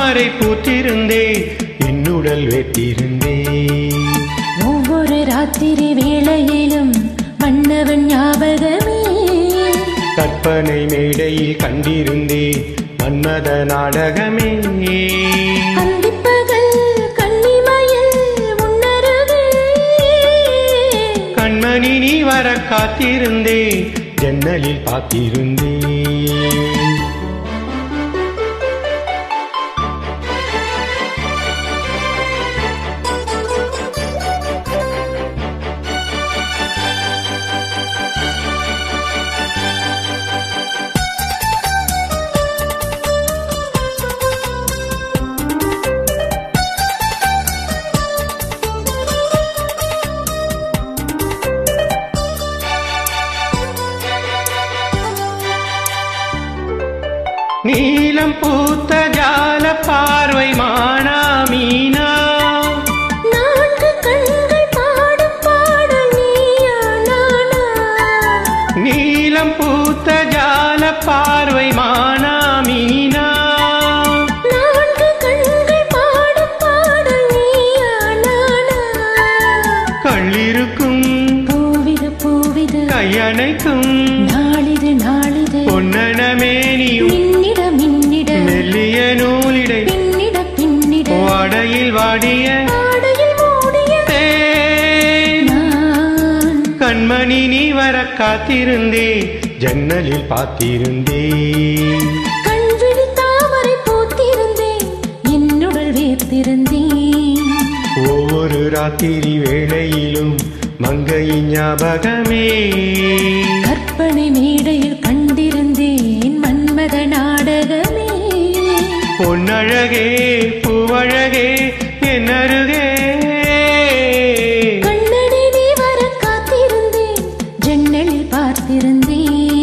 தாமரை பூத்திருந்தேன் என்னுடல் வைத்திருந்தேன் ஒவ்வொரு ராத்திரி வேளையிலும் மன்னவன் ஞாபகமே கற்பனை மேடையில் கண்டிருந்தேன் மன்மத நாடகமே அந்திப்பகல் கன்னிமயில் உன்னருகே கண்மணி நீ வர காத்திருந்தேன் ஜன்னலில் பார்த்திருந்தேன் நீலம் பூத்த ஜால பார்வை மானா மீனா நான்கு கண்கள் பாடும் பாடல் நீயா நானா நீலம் பூத்த ஜால பார்வை மானா மீனா நான்கு கண்கள் பாடும் பாடல் நீயா நானா கள்ளிருக்கும் பூவிது பூவிது கையணைக்கும் நாளிது நாளிது பொன்னணமே நீயும் மின்னிட மின்னிட மெல்லிய நூலிடை பின்னிட பின்னிட வாடையில் வாடிய ஆடையில் மூடிய தேன். நான் கண்மணி நீ வர காத்திருந்தேன் ஜன்னலில் பார்த்திருந்தேன் கண்விழி தாமரை பூத்திருந்தேன் என்னுடல் வேர்த்திருந்தேன் ஒவ்வொரு ராத்திரி வேளையிலும் மங்கையின் ஞாபகமே கற்பனை மேடையில் கண்டிருந்தேன் மன்மத நாடகமே பொன்னழகே பூவழகே என் அருகே கண்ணனை நீ வர காத்திருந்தேன் ஜன்னலில் பார்த்திருந்தேன்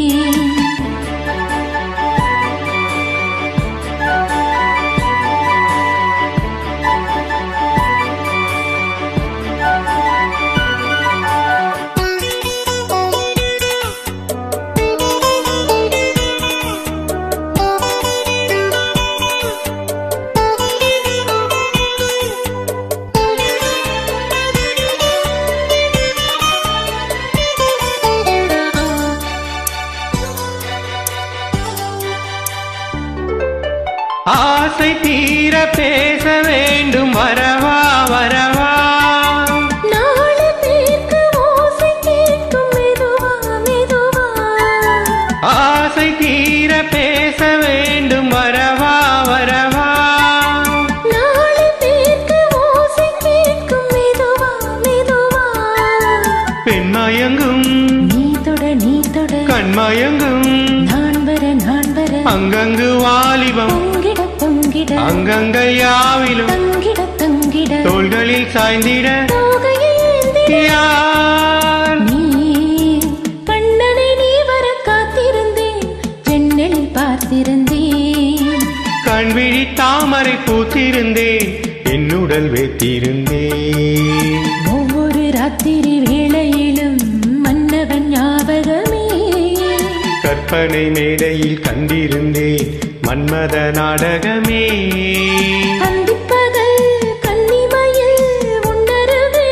ஆசை தீர பேச வேண்டும் வரவா வரவா நாலு பேருக்கு ஓசை கேட்கும் மெதுவா மெதுவா ஆசை தீர பேச வேண்டும் வரவா வரவா நாலு பேருக்கு ஓசை கேட்கும் மெதுவா மெதுவா பெண்மயங்கும் நீ தொட நீ தொட கண்மயங்கும் நான் வர நான் வர அங்கங்கு வாலிபம் பொங்கிட பொங்கிட அங்கங்க யாவிலும் தங்கிட தங்கிட தோள்களில் சாய்ந்திட தோகையில் ஏந்திட யார் நீ கண்ணனை நீ வர காத்திருந்தேன் ஜன்னலில் பார்த்திருந்தேன் கண்விழி தாமரை பூத்திருந்தேன் என்னுடல் வைத்திருந்தேன் ஒவ்வொரு ராத்திரி வேளையிலும் மன்னவன் ஞாபகமே கற்பனை மேடையில் கண்டிருந்தேன் மன்மத நாடகமே அந்திப்பகல் கன்னிமயில் உன்னருகே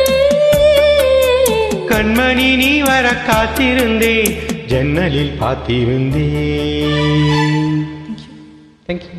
கண்மணி நீ வர காத்திருந்தேன் ஜன்னலில் பார்த்திருந்தேன் தேங்க்யூ